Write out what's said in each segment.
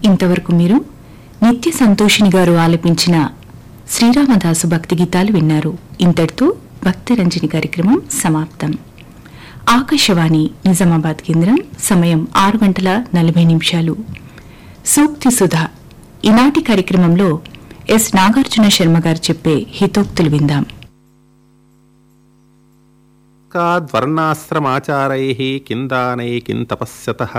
ఇంతవరకు మీరు నిత్య సంతోషిని గారు ఆలపించిన శ్రీరామదాసు భక్తి గీతాలు విన్నారు ఇంతటితో భక్తి రంజని కార్యక్రమం సమాప్తం ఆకాశవాణి నిజామాబాద్ కేంద్రం సమయం ఆరు గంటల నలభై నిమిషాలు సూక్తి సుధ ఈనాటి కార్యక్రమంలో ఎస్ నాగార్జున శర్మ గారు చెప్పే హితోక్తులు విందాం కాద్వర్ణాశ్రమాచారైः కిందానై కిం తపస్యతః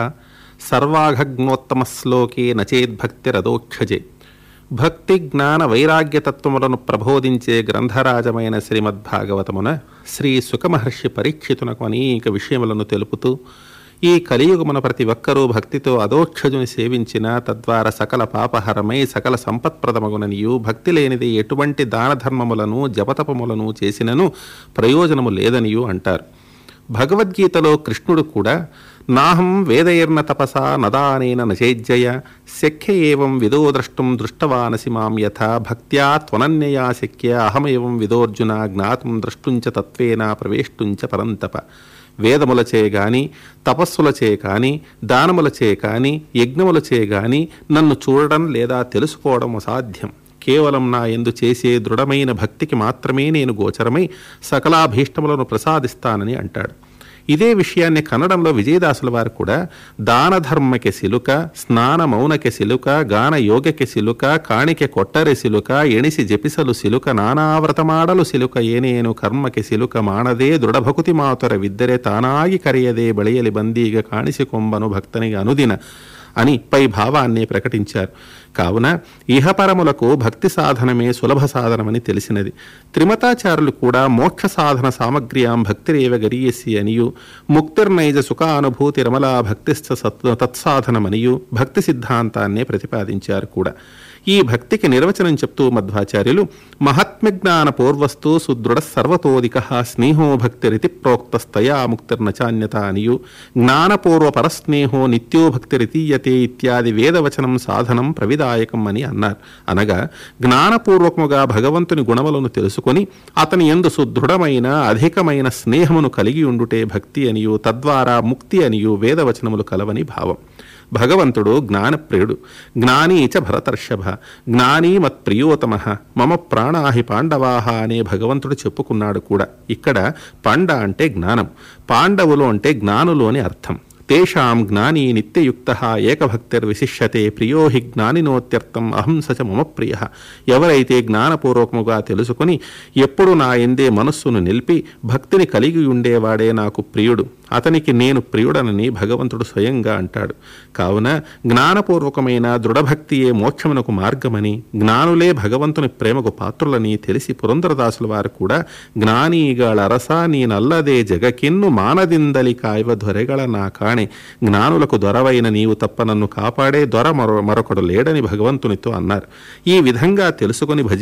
సర్వాఘగ్నోత్తమశ్లోకే నచేద్భక్తిరదోక్షజే భక్తి జ్ఞాన వైరాగ్యతత్వములను ప్రబోధించే గ్రంథరాజమైన శ్రీమద్భాగవతమున శ్రీ సుఖమహర్షి పరీక్షితునకు అనేక విషయములను తెలుపుతూ ఈ కలియుగమున ప్రతి ఒక్కరూ భక్తితో అదోక్షజుని సేవించిన తద్వారా సకల పాపహరమై సకల సంపత్ప్రదమగుననియు భక్తి లేనిది ఎటువంటి దాన ధర్మములను జపతపములను చేసినను ప్రయోజనము లేదనియు అంటారు భగవద్గీతలో కృష్ణుడు కూడా నాహం వేదైర్న తపసా నదానేన నచేజ్జయ శక్య ఏవం విదో ద్రష్టుం దృష్టవానసి మాం యథా భక్త్యా త్వనన్యయా శక్య అహమేవం విదోర్జున జ్ఞాతుం ద్రష్టుంచ తత్వేన ప్రవేష్టుంచ పరంతప వేదములచే గాని తపస్సులచే కాని దానములచే కాని యజ్ఞములచే గాని నన్ను చూడడం లేదా తెలుసుకోవడం అసాధ్యం కేవలం నా ఎందు చేసే దృఢమైన భక్తికి మాత్రమే నేను గోచరమై సకలాభీష్టములను ప్రసాదిస్తానని అంటాడు ఇదే విషయాన్ని కన్నడంలో విజయదాసుల వారు కూడా దాన ధర్మకి సిలుక స్నాన మౌనకి సిలుక గాన యోగకి సిలుక కాಣಿಕೆ కొట్టరి సిలుక ఎಣಿసి జపిసలు సిలుక నానావ్రతమాడలు సిలుక ಏನೇನು ಕರ್ಮಕ್ಕೆ ಸಿಲುಕ ಮಾಡದೆ ದೃಢಭಕುತಿ ಮಾತುರ ವಿದ್ದರೆ ತಾನಾಗಿ ಕರೆಯದೆ ಬಳಿಯಲಿ ಬಂದೀಗ ಕಾಣಿಸಿಕೊಂಬನು ಭಕ್ತನಿಗೆ ಅನುದಿನ అని పై భావాన్ని ప్రకటించారు కావున ఇహపరములకు భక్తి సాధనమే సులభ సాధనమని తెలిసినది త్రిమతాచారులు కూడా మోక్ష సాధన సామగ్ర్యాం భక్తిరేవ గరీయసి అనియు ముక్తిర్నైజ సుఖానుభూతి రమలా భక్తిస్థ సత్ తత్సాధనమనియు భక్తి సిద్ధాంతాన్నే ప్రతిపాదించారు కూడా ఈ భక్తికి నిర్వచనం చెప్తూ మధ్వాచార్యులు మహాత్మ్యజ్ఞాన పూర్వస్తు సుదృఢ సర్వతోదిక స్నేహో భక్తిరితి ప్రోక్తస్తయా ముక్తిర్నచాన్యత అనియు జ్ఞానపూర్వ పరస్నేహో నిత్యో భక్తిరితీయతే ఇత్యాది వేదవచనం సాధనం ప్రవిదాయకం అని అన్నారు అనగా జ్ఞానపూర్వకముగా భగవంతుని గుణములను తెలుసుకొని అతని ఎందు సుదృఢమైన అధికమైన స్నేహమును కలిగి ఉండుటే భక్తి అనియు తద్వారా ముక్తి అనియు వేదవచనములు కలవని భావం భగవంతుడు జ్ఞానప్రియుడు జ్ఞానీ చ భరతర్షభ జ్ఞానీ మత్ప్రియోతమ మమ ప్రాణాహి పాండవాహ అనే భగవంతుడు చెప్పుకున్నాడు కూడా ఇక్కడ పండ అంటే జ్ఞానం పాండవులు అంటే జ్ఞానులు అని అర్థం తేషాం జ్ఞానీ నిత్యయుక్త ఏకభక్తిర్విశిష్యతే ప్రియో హి జ్ఞానినోత్యర్థం అహం సచ మమ ప్రియ ఎవరైతే జ్ఞానపూర్వకముగా తెలుసుకొని ఎప్పుడు నా ఎందే మనస్సును నిలిపి భక్తిని కలిగి ఉండేవాడే నాకు ప్రియుడు అతనికి నేను ప్రియుడనని భగవంతుడు స్వయంగా అంటాడు కావున జ్ఞానపూర్వకమైన దృఢభక్తియే మోక్షమునకు మార్గమని జ్ఞానులే భగవంతుని ప్రేమకు పాత్రులని తెలిసి పురంధరదాసుల వారు కూడా ಜ್ಞಾನಿಗಳ ಅರಸ ನೀನಲ್ಲದೆ ಜಗಕ್ಕಿನ್ನು ಮಾನದಿಂದಲಿ ಕಾಯುವ ದೊರೆಗಳ ನಾ ಕಾಣೆ జ్ఞానులకు దొరవైన నీవు తప్ప నన్ను కాపాడే దొర మరొ మరొకడు లేడని భగవంతునితో అన్నారు ఈ విధంగా తెలుసుకొని భజి